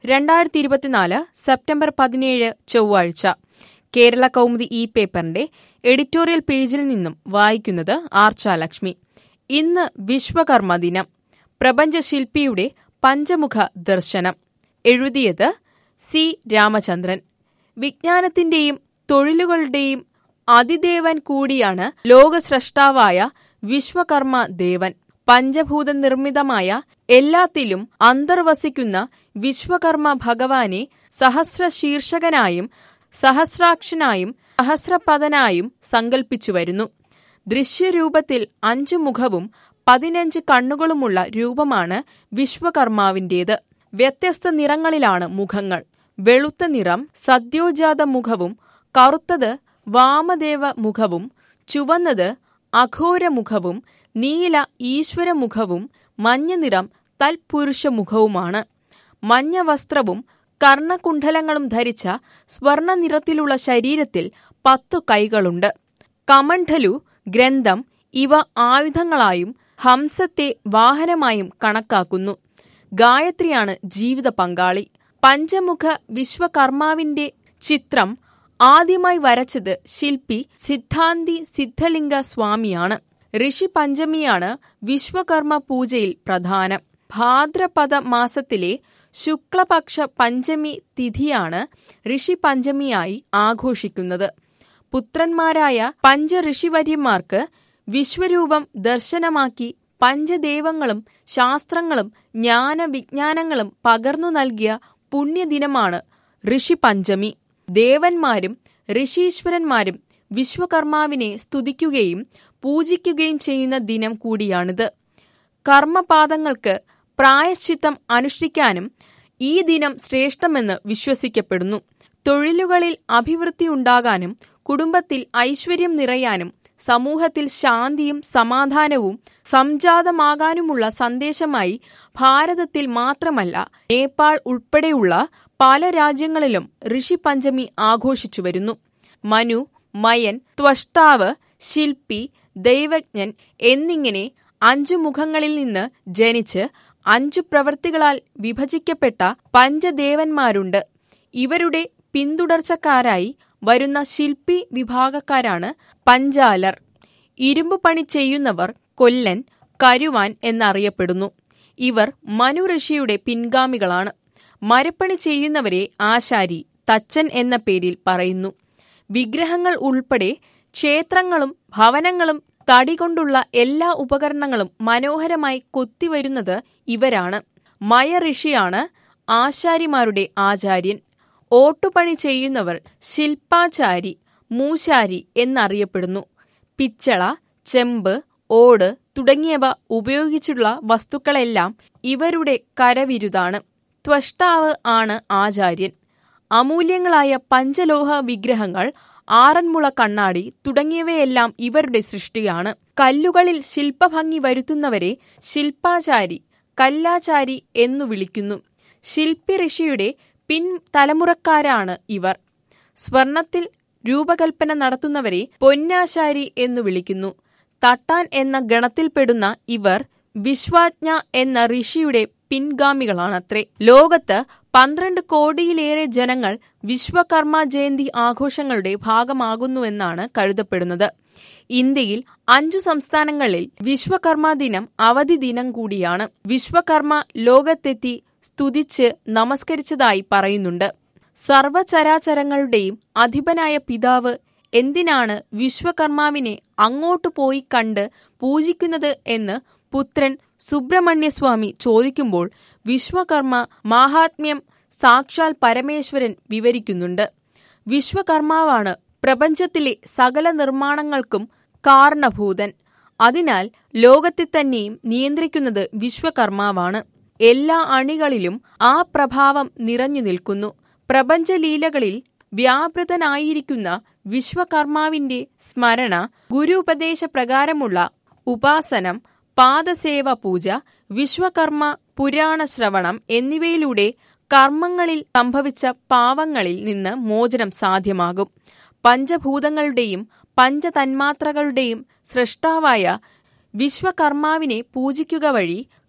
രണ്ടായിരത്തി ഇരുപത്തിനാല് സെപ്റ്റംബർ പതിനേഴ് ചൊവ്വാഴ്ച കേരള കൗമുദി ഈ പേപ്പറിന്റെ എഡിറ്റോറിയൽ പേജിൽ നിന്നും വായിക്കുന്നത് ആർച്ചാലക്ഷ്മി ഇന്ന് വിശ്വകർമ്മ ദിനം പ്രപഞ്ചശില്പിയുടെ പഞ്ചമുഖ ദർശനം എഴുതിയത് സി രാമചന്ദ്രൻ വിജ്ഞാനത്തിന്റെയും തൊഴിലുകളുടെയും അതിദേവൻ കൂടിയാണ് ലോകസ്രഷ്ടാവായ വിശ്വകർമ്മ ദേവൻ പഞ്ചഭൂത നിർമ്മിതമായ എല്ലാത്തിലും അന്തർവസിക്കുന്ന വിശ്വകർമ്മ ഭഗവാനെ സഹസ്രശീർഷകനായും സഹസ്രാക്ഷനായും സഹസ്രപദനായും സങ്കൽപ്പിച്ചു വരുന്നു ദൃശ്യരൂപത്തിൽ അഞ്ചു മുഖവും പതിനഞ്ച് കണ്ണുകളുമുള്ള രൂപമാണ് വിശ്വകർമാവിന്റേത് വ്യത്യസ്ത നിറങ്ങളിലാണ് മുഖങ്ങൾ വെളുത്ത നിറം സദ്യോജാത മുഖവും കറുത്തത് വാമദേവ മുഖവും ചുവന്നത് അഘോര മുഖവും നീല ഈശ്വര മുഖവും മഞ്ഞ നിറം തൽപുരുഷ മുഖവുമാണ് മഞ്ഞ വസ്ത്രവും കർണകുണ്ഡലങ്ങളും ധരിച്ച സ്വർണ നിറത്തിലുള്ള ശരീരത്തിൽ പത്തു കൈകളുണ്ട് കമണ്ഡലു ഗ്രന്ഥം ഇവ ആയുധങ്ങളായും ഹംസത്തെ വാഹനമായും കണക്കാക്കുന്നു ഗായത്രിയാണ് ജീവിത പങ്കാളി പഞ്ചമുഖ വിശ്വകർമാവിന്റെ ചിത്രം ആദ്യമായി വരച്ചത് ശില്പി സിദ്ധാന്തി സിദ്ധലിംഗ സ്വാമിയാണ് ഋഷി പഞ്ചമിയാണ് വിശ്വകർമ്മ പൂജയിൽ പ്രധാനം ഭാദ്രപദ മാസത്തിലെ ശുക്ലപക്ഷ പഞ്ചമി തിഥിയാണ് ഋഷി പഞ്ചമിയായി ആഘോഷിക്കുന്നത് പുത്രന്മാരായ പഞ്ചഋഷിവര്യന്മാർക്ക് വിശ്വരൂപം ദർശനമാക്കി പഞ്ചദേവങ്ങളും ശാസ്ത്രങ്ങളും ജ്ഞാനവിജ്ഞാനങ്ങളും പകർന്നു നൽകിയ പുണ്യദിനമാണ് ഋഷിപഞ്ചമി ദേവന്മാരും ഋഷീശ്വരന്മാരും വിശ്വകർമാവിനെ സ്തുതിക്കുകയും പൂജിക്കുകയും ചെയ്യുന്ന ദിനം കൂടിയാണിത് കർമ്മപാദങ്ങൾക്ക് പ്രായശ്ചിത്തം അനുഷ്ഠിക്കാനും ഈ ദിനം ശ്രേഷ്ഠമെന്ന് വിശ്വസിക്കപ്പെടുന്നു തൊഴിലുകളിൽ അഭിവൃദ്ധി ഉണ്ടാകാനും കുടുംബത്തിൽ ഐശ്വര്യം നിറയാനും സമൂഹത്തിൽ ശാന്തിയും സമാധാനവും സംജാതമാകാനുമുള്ള സന്ദേശമായി ഭാരതത്തിൽ മാത്രമല്ല നേപ്പാൾ ഉൾപ്പെടെയുള്ള പല രാജ്യങ്ങളിലും ഋഷി പഞ്ചമി ആഘോഷിച്ചു വരുന്നു മനു മയൻ ത്വഷ്ടാവ് ശില്പി ദൈവജ്ഞൻ എന്നിങ്ങനെ അഞ്ചു മുഖങ്ങളിൽ നിന്ന് ജനിച്ച് അഞ്ചു പ്രവൃത്തികളാൽ വിഭജിക്കപ്പെട്ട പഞ്ചദേവന്മാരുണ്ട് ഇവരുടെ പിന്തുടർച്ചക്കാരായി വരുന്ന ശില്പി വിഭാഗക്കാരാണ് പഞ്ചാലർ ഇരുമ്പ് പണി ചെയ്യുന്നവർ കൊല്ലൻ കരുവാൻ എന്നറിയപ്പെടുന്നു ഇവർ മനു ഋഷിയുടെ പിൻഗാമികളാണ് മരപ്പണി ചെയ്യുന്നവരെ ആശാരി തച്ചൻ എന്ന പേരിൽ പറയുന്നു വിഗ്രഹങ്ങൾ ഉൾപ്പെടെ ക്ഷേത്രങ്ങളും ഭവനങ്ങളും തടി കൊണ്ടുള്ള എല്ലാ ഉപകരണങ്ങളും മനോഹരമായി കൊത്തിവരുന്നത് ഇവരാണ് മയ ഋഷിയാണ് ആശാരിമാരുടെ ആചാര്യൻ ഓട്ടുപണി ചെയ്യുന്നവർ ശില്പാചാരി മൂശാരി എന്നറിയപ്പെടുന്നു പിച്ചള ചെമ്പ് ഓട് തുടങ്ങിയവ ഉപയോഗിച്ചുള്ള വസ്തുക്കളെല്ലാം ഇവരുടെ കരവിരുതാണ് ത്വഷ്ടാവ് ആണ് ആചാര്യൻ അമൂല്യങ്ങളായ പഞ്ചലോഹ വിഗ്രഹങ്ങൾ ആറന്മുള കണ്ണാടി തുടങ്ങിയവയെല്ലാം ഇവരുടെ സൃഷ്ടിയാണ് കല്ലുകളിൽ ശില്പഭംഗി വരുത്തുന്നവരെ ശില്പാചാരി കല്ലാചാരി എന്നു വിളിക്കുന്നു ശില്പി ഋഷിയുടെ പിൻ തലമുറക്കാരാണ് ഇവർ സ്വർണത്തിൽ രൂപകൽപ്പന നടത്തുന്നവരെ പൊന്നാശാരി എന്നു വിളിക്കുന്നു തട്ടാൻ എന്ന ഗണത്തിൽപ്പെടുന്ന ഇവർ വിശ്വാജ്ഞ എന്ന ഋഷിയുടെ പിൻഗാമികളാണത്രേ ലോകത്ത് പന്ത്രണ്ട് കോടിയിലേറെ ജനങ്ങൾ വിശ്വകർമ്മ ജയന്തി ആഘോഷങ്ങളുടെ ഭാഗമാകുന്നുവെന്നാണ് കരുതപ്പെടുന്നത് ഇന്ത്യയിൽ അഞ്ചു സംസ്ഥാനങ്ങളിൽ വിശ്വകർമ്മ ദിനം അവധി ദിനം കൂടിയാണ് വിശ്വകർമ്മ ലോകത്തെത്തി സ്തുതിച്ച് നമസ്കരിച്ചതായി പറയുന്നുണ്ട് സർവചരാചരങ്ങളുടെയും അധിപനായ പിതാവ് എന്തിനാണ് വിശ്വകർമാവിനെ അങ്ങോട്ടു പോയി കണ്ട് പൂജിക്കുന്നത് എന്ന് പുത്രൻ സുബ്രഹ്മണ്യസ്വാമി ചോദിക്കുമ്പോൾ വിശ്വകർമ്മ മാഹാത്മ്യം സാക്ഷാൽ പരമേശ്വരൻ വിവരിക്കുന്നുണ്ട് വിശ്വകർമാവാണ് പ്രപഞ്ചത്തിലെ സകല നിർമ്മാണങ്ങൾക്കും കാരണഭൂതൻ അതിനാൽ ലോകത്തെ തന്നെയും നിയന്ത്രിക്കുന്നത് വിശ്വകർമാവാണ് എല്ലാ അണികളിലും ആ പ്രഭാവം നിറഞ്ഞു നിൽക്കുന്നു പ്രപഞ്ചലീലകളിൽ വ്യാപൃതനായിരിക്കുന്ന വിശ്വകർമാവിന്റെ സ്മരണ ഗുരുപദേശ പ്രകാരമുള്ള ഉപാസനം പാദസേവ പൂജ വിശ്വകർമ്മ പുരാണ ശ്രവണം എന്നിവയിലൂടെ കർമ്മങ്ങളിൽ സംഭവിച്ച പാവങ്ങളിൽ നിന്ന് മോചനം സാധ്യമാകും പഞ്ചഭൂതങ്ങളുടെയും പഞ്ചതന്മാത്രകളുടെയും സൃഷ്ടാവായ വിശ്വകർമാവിനെ പൂജിക്കുക വഴി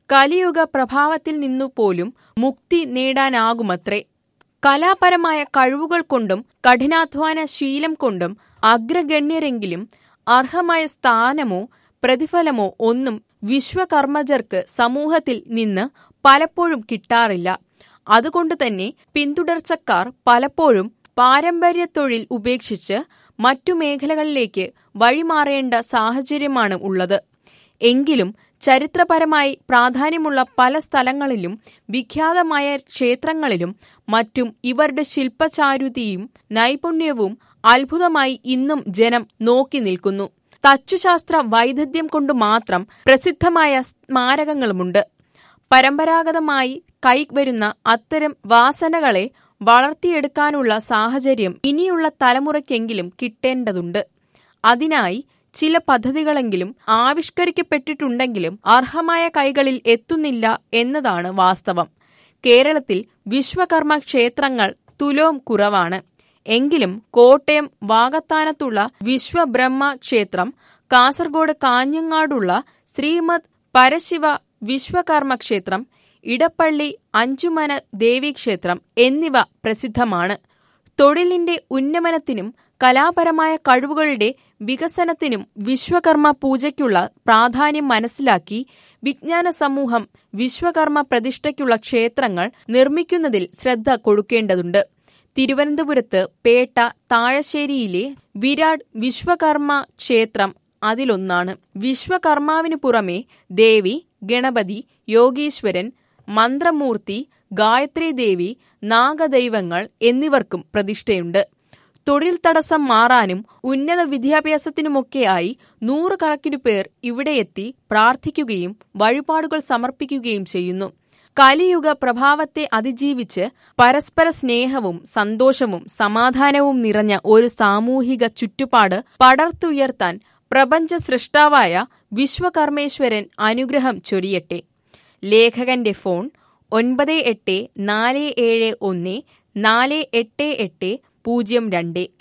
കലിയുഗ പ്രഭാവത്തിൽ നിന്നു പോലും മുക്തി നേടാനാകുമത്രേ കലാപരമായ കഴിവുകൾ കൊണ്ടും കഠിനാധ്വാന ശീലം കൊണ്ടും അഗ്രഗണ്യരെങ്കിലും അർഹമായ സ്ഥാനമോ പ്രതിഫലമോ ഒന്നും വിശ്വകർമ്മജർക്ക് സമൂഹത്തിൽ നിന്ന് പലപ്പോഴും കിട്ടാറില്ല അതുകൊണ്ട് തന്നെ പിന്തുടർച്ചക്കാർ പലപ്പോഴും പാരമ്പര്യ തൊഴിൽ ഉപേക്ഷിച്ച് മറ്റു മേഖലകളിലേക്ക് വഴിമാറേണ്ട സാഹചര്യമാണ് ഉള്ളത് എങ്കിലും ചരിത്രപരമായി പ്രാധാന്യമുള്ള പല സ്ഥലങ്ങളിലും വിഖ്യാതമായ ക്ഷേത്രങ്ങളിലും മറ്റും ഇവരുടെ ശില്പചാരുതിയും നൈപുണ്യവും അത്ഭുതമായി ഇന്നും ജനം നോക്കി നിൽക്കുന്നു തച്ചുശാസ്ത്ര വൈദഗ്ധ്യം കൊണ്ട് മാത്രം പ്രസിദ്ധമായ സ്മാരകങ്ങളുമുണ്ട് പരമ്പരാഗതമായി കൈവരുന്ന അത്തരം വാസനകളെ വളർത്തിയെടുക്കാനുള്ള സാഹചര്യം ഇനിയുള്ള തലമുറയ്ക്കെങ്കിലും കിട്ടേണ്ടതുണ്ട് അതിനായി ചില പദ്ധതികളെങ്കിലും ആവിഷ്കരിക്കപ്പെട്ടിട്ടുണ്ടെങ്കിലും അർഹമായ കൈകളിൽ എത്തുന്നില്ല എന്നതാണ് വാസ്തവം കേരളത്തിൽ വിശ്വകർമ്മ ക്ഷേത്രങ്ങൾ തുലോം കുറവാണ് എങ്കിലും കോട്ടയം വാകത്താനത്തുള്ള വിശ്വബ്രഹ്മ ക്ഷേത്രം കാസർഗോഡ് കാഞ്ഞങ്ങാടുള്ള ശ്രീമദ് പരശിവ വിശ്വകർമ്മ ക്ഷേത്രം ഇടപ്പള്ളി അഞ്ചുമന ദേവീക്ഷേത്രം എന്നിവ പ്രസിദ്ധമാണ് തൊഴിലിന്റെ ഉന്നമനത്തിനും കലാപരമായ കഴിവുകളുടെ വികസനത്തിനും വിശ്വകർമ്മ പൂജയ്ക്കുള്ള പ്രാധാന്യം മനസ്സിലാക്കി വിജ്ഞാന സമൂഹം വിശ്വകർമ്മ പ്രതിഷ്ഠയ്ക്കുള്ള ക്ഷേത്രങ്ങൾ നിർമ്മിക്കുന്നതിൽ ശ്രദ്ധ കൊടുക്കേണ്ടതുണ്ട് തിരുവനന്തപുരത്ത് പേട്ട താഴശ്ശേരിയിലെ വിരാട് വിശ്വകർമ്മ ക്ഷേത്രം അതിലൊന്നാണ് വിശ്വകർമാവിനു പുറമെ ദേവി ഗണപതി യോഗീശ്വരൻ മന്ത്രമൂർത്തി ഗായത്രി ദേവി നാഗദൈവങ്ങൾ എന്നിവർക്കും പ്രതിഷ്ഠയുണ്ട് തൊഴിൽ തടസ്സം മാറാനും ഉന്നത വിദ്യാഭ്യാസത്തിനുമൊക്കെയായി നൂറുകണക്കിനു പേർ ഇവിടെയെത്തി പ്രാർത്ഥിക്കുകയും വഴിപാടുകൾ സമർപ്പിക്കുകയും ചെയ്യുന്നു കലിയുഗ പ്രഭാവത്തെ അതിജീവിച്ച് പരസ്പര സ്നേഹവും സന്തോഷവും സമാധാനവും നിറഞ്ഞ ഒരു സാമൂഹിക ചുറ്റുപാട് പടർത്തുയർത്താൻ പ്രപഞ്ച സൃഷ്ടാവായ വിശ്വകർമ്മേശ്വരൻ അനുഗ്രഹം ചൊരിയട്ടെ ലേഖകന്റെ ഫോൺ ഒൻപത് എട്ട് നാല് ഏഴ് ഒന്ന് നാല് എട്ട് എട്ട് പൂജ്യം രണ്ട്